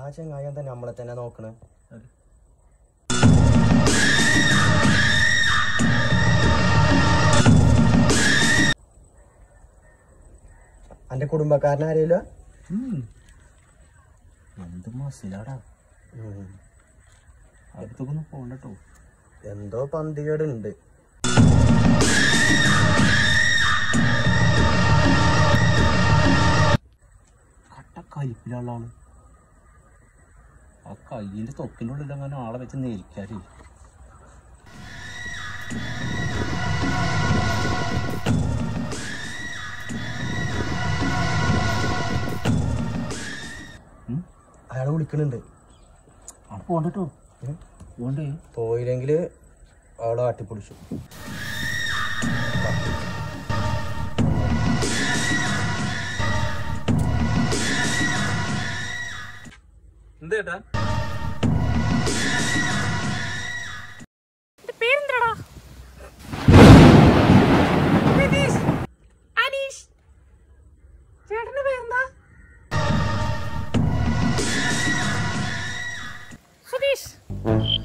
ചെങ്ങായി എന്താ നമ്മളെ തന്നെ നോക്കണേ അന്റെ കുടുംബക്കാരനാരേലോ എന്ത് മസിലാടാ അടുത്തൊക്കെ പോണ്ടട്ടോ എന്തോ പന്തികേടുണ്ട് കട്ട കയ്പിലുള്ള ആള് ആ കയ്യിന്റെ തൊക്കിൻ്റെ ഉള്ളിൽ അങ്ങനെ ആളെ വെച്ച് നേരിക്കാരേ അയാൾ വിളിക്കണുണ്ട് അവിടെ പോണ്ടട്ടോ ഉം. പോണ്ടേ പോയില്ലെങ്കിൽ അവളെ കാട്ടിപ്പിടിച്ചു എന്തേട്ടാ പേരെന്താടാ നിതീഷ് അനീഷ് ചേട്ടന്റെ പേരെന്താ സുധീഷ്